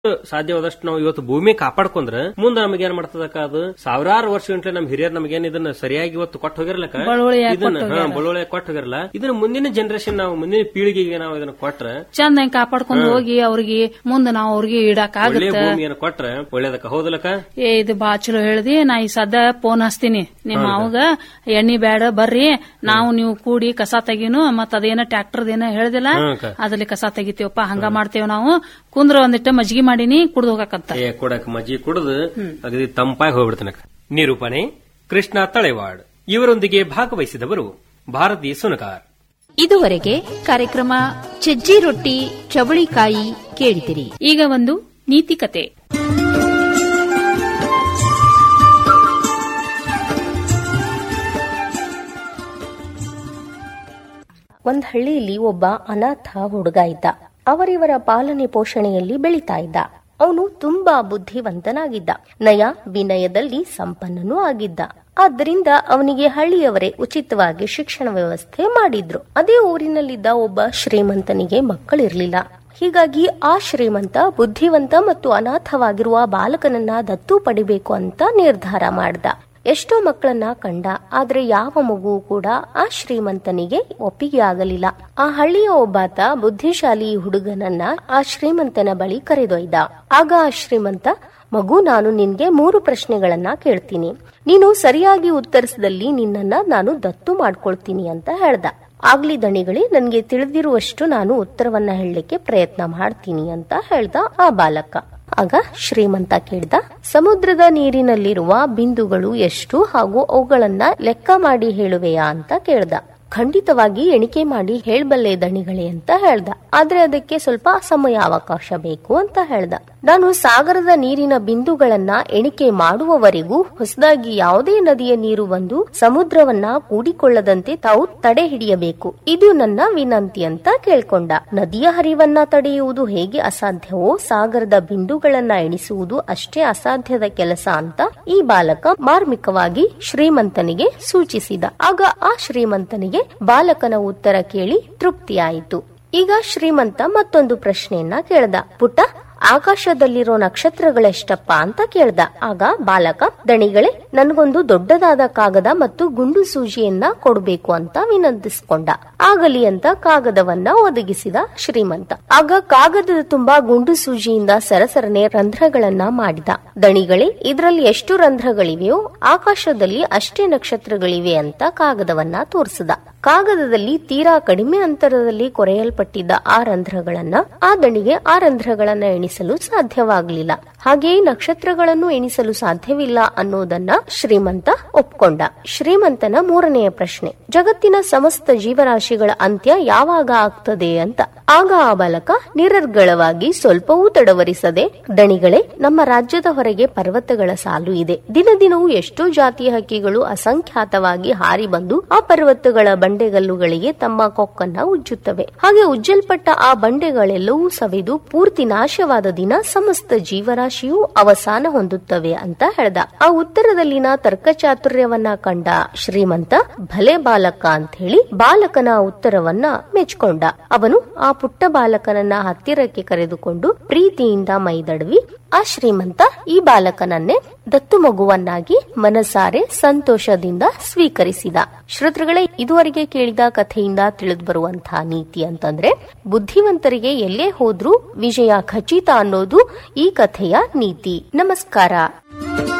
ಸಾಧ್ಯವಾದಷ್ಟು ನಾವು ಇವತ್ತು ಭೂಮಿ ಕಾಪಾಡ್ಕೊಂಡ್ರ ಮುಂದೆ ನಮಗೆ ಏನ್ ಮಾಡ್ತದಕ್ಕ ಅದು ಸಾವಿರಾರು ವರ್ಷ ಗಂಟ್ಲೆ ನಮ್ ಹಿರಿಯರ್ ನಮಗೇನ್ ಇದನ್ನ ಸರಿಯಾಗಿ ಇವತ್ತು ಕೊಟ್ಟು ಹೋಗಿರ್ಲಕ್ಕ ಬಳುವಳಿಯಾಗಿ ಇದನ್ನ ಕೊಟ್ಟು ಹಾ, ಬಳುವಳಿ ಕೊಟ್ಟು ಹೋಗಿರಲ್ಲ ಇದನ್ನ ಮುಂದಿನ ಜನರೇಷನ್ ನಾವು ಮುಂದಿನ ಪೀಳಿಗೆಗೆ ನಾವು ಇದನ್ನ ಕೊಟ್ರ ಚಂದ ಕಾಪಾಡ್ಕೊಂಡು ಹೋಗಿ ಅವ್ರಿಗೆ ಮುಂದೆ ನಾವು ಅವ್ರಿಗೆ ಇಡಾಕ್ ಒಳ್ಳೆ ಆಗತ್ತ ಭೂಮಿಯನ್ನು ಕೊಟ್ರ ಒಳ್ಳೇದಕ್ಕ ಹೌದಲಕ್ಕ ಏ ಇದು ಬಾ ಚಲೋ ಹೇಳ್ದಿ ನಾ ಈ ಸದ್ದ ಫೋನ್ ಹಚ್ತೀನಿ ನಿಮ್ಮ ಅವಾಗ ಎಣ್ಣಿ ಬ್ಯಾಡ ಬರ್ರಿ ನಾವು ನೀವು ಕೂಡಿ ಕಸ ತೆಗೀನು ಮತ್ ಅದೇನ ಟ್ರ್ಯಾಕ್ಟರ್ ಏನ ಹೇಳ್ದಿಲ್ಲ ಹ್ಮ್ ಅಕ್ಕ. ಅದ್ರಲ್ಲಿ ಕಸ ತೆಗಿತೀವಪ್ಪ ಹಂಗ ಮಾಡ್ತೇವ್ ನಾವು ಕುಂದ್ರ ಒಂದಿಟ್ಟ ಮಜ್ಗಿ ಮಾಡೀನಿ ಕುಡ್ದು ಹೋಗಕತ್ತ ಏ ಕೊಡಕ್ ಮಜ್ಜಿ ಕುಡಿದು ಅಗದಿ ತಂಪಾಗಿ ಹೋಗ್ಬಿಡ್ತನಕ ನಿರೂಪಣೆ ಕೃಷ್ಣ ತಳೆವಾಡ್ ಇವರೊಂದಿಗೆ ಭಾಗವಹಿಸಿದವರು ಭಾರತಿ ಸುನಕಾರ್ ಇದುವರೆಗೆ ಕಾರ್ಯಕ್ರಮ ಸಜ್ಜಿ ರೊಟ್ಟಿ ಚವಳಿಕಾಯಿ ಕೇಳಿದಿರಿ ಈಗ ಒಂದು ನೀತಿ ಕತೆ ಒಂದ್ ಹಳ್ಳಿಯಲ್ಲಿ ಒಬ್ಬ ಅನಾಥ ಹುಡುಗ ಇದ್ದ ಅವರಿವರ ಪಾಲನೆ ಪೋಷಣೆಯಲ್ಲಿ ಬೆಳೀತಾ ಇದ್ದ ಅವನು ತುಂಬಾ ಬುದ್ಧಿವಂತನಾಗಿದ್ದ ನಯ ವಿನಯದಲ್ಲಿ ಸಂಪನ್ನನೂ ಆಗಿದ್ದ ಆದ್ದರಿಂದ ಅವನಿಗೆ ಹಳ್ಳಿಯವರೇ ಉಚಿತವಾಗಿ ಶಿಕ್ಷಣ ವ್ಯವಸ್ಥೆ ಮಾಡಿದ್ರು ಅದೇ ಊರಿನಲ್ಲಿದ್ದ ಒಬ್ಬ ಶ್ರೀಮಂತನಿಗೆ ಮಕ್ಕಳಿರ್ಲಿಲ್ಲ ಹೀಗಾಗಿ ಆ ಶ್ರೀಮಂತ ಬುದ್ಧಿವಂತ ಮತ್ತು ಅನಾಥವಾಗಿರುವ ಬಾಲಕನನ್ನ ದತ್ತು ಪಡಿಬೇಕು ಅಂತ ನಿರ್ಧಾರ ಮಾಡ್ದ ಎಷ್ಟೋ ಮಕ್ಕಳನ್ನ ಕಂಡ ಆದ್ರೆ ಯಾವ ಮಗು ಕೂಡ ಆ ಶ್ರೀಮಂತನಿಗೆ ಒಪ್ಪಿಗೆ ಆಗಲಿಲ್ಲ ಆ ಹಳ್ಳಿಯ ಒಬ್ಬಾತ ಬುದ್ಧಿಶಾಲಿ ಹುಡುಗನನ್ನ ಆ ಶ್ರೀಮಂತನ ಬಳಿ ಕರೆದೊಯ್ದ ಆಗ ಆ ಶ್ರೀಮಂತ ಮಗು ನಾನು ನಿನ್ಗೆ ಮೂರು ಪ್ರಶ್ನೆಗಳನ್ನ ಕೇಳ್ತೀನಿ ನೀನು ಸರಿಯಾಗಿ ಉತ್ತರಿಸಿದಲ್ಲಿ ನಿನ್ನನ್ನ ನಾನು ದತ್ತು ಮಾಡ್ಕೊಳ್ತೀನಿ ಅಂತ ಹೇಳ್ದ ಆಗ್ಲಿ ದಣಿಗಳೇ ನನ್ಗೆ ತಿಳಿದಿರುವಷ್ಟು ನಾನು ಉತ್ತರವನ್ನ ಹೇಳಲಿಕ್ಕೆ ಪ್ರಯತ್ನ ಮಾಡ್ತೀನಿ ಅಂತ ಹೇಳ್ದ ಆ ಬಾಲಕ ಆಗ ಶ್ರೀಮಂತ ಕೇಳ್ದ ಸಮುದ್ರದ ನೀರಿನಲ್ಲಿರುವ ಬಿಂದುಗಳು ಎಷ್ಟು ಹಾಗೂ ಅವುಗಳನ್ನ ಲೆಕ್ಕ ಮಾಡಿ ಹೇಳುವೆಯಾ ಅಂತ ಕೇಳ್ದ ಖಂಡಿತವಾಗಿ ಎಣಿಕೆ ಮಾಡಿ ಹೇಳ್ಬಲ್ಲೆ ದಣಿಗಳೇ ಅಂತ ಹೇಳ್ದ ಆದ್ರೆ ಅದಕ್ಕೆ ಸ್ವಲ್ಪ ಸಮಯಾವಕಾಶ ಬೇಕು ಅಂತ ಹೇಳ್ದ ನಾನು ಸಾಗರದ ನೀರಿನ ಬಿಂದುಗಳನ್ನ ಎಣಿಕೆ ಮಾಡುವವರೆಗೂ ಹೊಸದಾಗಿ ಯಾವುದೇ ನದಿಯ ನೀರು ಬಂದು ಸಮುದ್ರವನ್ನ ಕೂಡಿಕೊಳ್ಳದಂತೆ ತಾವು ತಡೆ ಹಿಡಿಯಬೇಕು ಇದು ನನ್ನ ವಿನಂತಿ ಅಂತ ಕೇಳ್ಕೊಂಡ ನದಿಯ ಹರಿವನ್ನ ತಡೆಯುವುದು ಹೇಗೆ ಅಸಾಧ್ಯವೋ ಸಾಗರದ ಬಿಂದುಗಳನ್ನ ಎಣಿಸುವುದು ಅಷ್ಟೇ ಅಸಾಧ್ಯದ ಕೆಲಸ ಅಂತ ಈ ಬಾಲಕ ಮಾರ್ಮಿಕವಾಗಿ ಶ್ರೀಮಂತನಿಗೆ ಸೂಚಿಸಿದ ಆಗ ಆ ಶ್ರೀಮಂತನಿಗೆ ಬಾಲಕನ ಉತ್ತರ ಕೇಳಿ ತೃಪ್ತಿಯಾಯಿತು ಈಗ ಶ್ರೀಮಂತ ಮತ್ತೊಂದು ಪ್ರಶ್ನೆಯನ್ನ ಕೇಳ್ದ ಪುಟ್ಟ ಆಕಾಶದಲ್ಲಿರೋ ನಕ್ಷತ್ರಗಳೆಷ್ಟಪ್ಪ ಅಂತ ಕೇಳ್ದ ಆಗ ಬಾಲಕ ದಣಿಗಳೇ ನನ್ಗೊಂದು ದೊಡ್ಡದಾದ ಕಾಗದ ಮತ್ತು ಗುಂಡು ಸೂಜಿಯನ್ನ ಕೊಡ್ಬೇಕು ಅಂತ ವಿನಂತಿಸ್ಕೊಂಡ ಆಗಲಿ ಅಂತ ಕಾಗದವನ್ನ ಒದಗಿಸಿದ ಶ್ರೀಮಂತ ಆಗ ಕಾಗದದ ತುಂಬಾ ಗುಂಡು ಸೂಜಿಯಿಂದ ಸರಸರನೆ ರಂಧ್ರಗಳನ್ನ ಮಾಡಿದ ದಣಿಗಳೇ ಇದರಲ್ಲಿ ಎಷ್ಟು ರಂಧ್ರಗಳಿವೆಯೋ ಆಕಾಶದಲ್ಲಿ ಅಷ್ಟೇ ನಕ್ಷತ್ರಗಳಿವೆ ಅಂತ ಕಾಗದವನ್ನ ತೋರಿಸಿದ ಕಾಗದದಲ್ಲಿ ತೀರಾ ಕಡಿಮೆ ಅಂತರದಲ್ಲಿ ಕೊರೆಯಲ್ಪಟ್ಟಿದ್ದ ಆ ರಂಧ್ರಗಳನ್ನ ಆ ದಣಿಗೆ ಆ ರಂಧ್ರಗಳನ್ನ ಎಣಿಸಲು ಸಾಧ್ಯವಾಗಲಿಲ್ಲ ಹಾಗೆಯೇ ನಕ್ಷತ್ರಗಳನ್ನು ಎಣಿಸಲು ಸಾಧ್ಯವಿಲ್ಲ ಅನ್ನೋದನ್ನ ಶ್ರೀಮಂತ ಒಪ್ಕೊಂಡ ಶ್ರೀಮಂತನ ಮೂರನೆಯ ಪ್ರಶ್ನೆ ಜಗತ್ತಿನ ಸಮಸ್ತ ಜೀವರಾಶಿಗಳ ಅಂತ್ಯ ಯಾವಾಗ ಆಗ್ತದೆ ಅಂತ ಆಗ ಆ ಬಾಲಕ ನಿರರ್ಗಳವಾಗಿ ಸ್ವಲ್ಪವೂ ತಡವರಿಸದೆ ದಣಿಗಳೇ ನಮ್ಮ ರಾಜ್ಯದ ಹೊರಗೆ ಪರ್ವತಗಳ ಸಾಲು ಇದೆ ದಿನ ದಿನವೂ ಎಷ್ಟೋ ಜಾತಿಯ ಹಕ್ಕಿಗಳು ಅಸಂಖ್ಯಾತವಾಗಿ ಹಾರಿ ಬಂದು ಆ ಪರ್ವತಗಳ ಬಂಡೆಗಲ್ಲುಗಳಿಗೆ ತಮ್ಮ ಕೊಕ್ಕನ್ನ ಉಜ್ಜುತ್ತವೆ ಹಾಗೆ ಉಜ್ಜಲ್ಪಟ್ಟ ಆ ಬಂಡೆಗಳೆಲ್ಲವೂ ಸವೆದು ಪೂರ್ತಿ ನಾಶವಾದ ದಿನ ಸಮಸ್ತ ಜೀವರಾಶಿಯು ಅವಸಾನ ಹೊಂದುತ್ತವೆ ಅಂತ ಹೇಳ್ದ ಆ ಉತ್ತರದಲ್ಲಿನ ತರ್ಕಚಾತುರ್ಯವನ್ನ ಕಂಡ ಶ್ರೀಮಂತ ಭಲೆ ಬಾಲಕ ಅಂತ ಹೇಳಿ ಬಾಲಕನ ಉತ್ತರವನ್ನ ಮೆಚ್ಕೊಂಡ ಅವನು ಆ ಪುಟ್ಟ ಬಾಲಕನನ್ನ ಹತ್ತಿರಕ್ಕೆ ಕರೆದುಕೊಂಡು ಪ್ರೀತಿಯಿಂದ ಮೈದಡವಿ ಆ ಶ್ರೀಮಂತ ಈ ಬಾಲಕನನ್ನೇ ದತ್ತು ಮಗುವನ್ನಾಗಿ ಮನಸಾರೆ ಸಂತೋಷದಿಂದ ಸ್ವೀಕರಿಸಿದ ಶ್ರೋತೃಗಳೇ ಇದುವರೆಗೆ ಕೇಳಿದ ಕಥೆಯಿಂದ ತಿಳಿದು ಬರುವಂತಹ ನೀತಿ ಅಂತಂದ್ರೆ ಬುದ್ಧಿವಂತರಿಗೆ ಎಲ್ಲೇ ಹೋದ್ರೂ ವಿಜಯ ಖಚಿತ ಅನ್ನೋದು ಈ ಕಥೆಯ ನೀತಿ ನಮಸ್ಕಾರ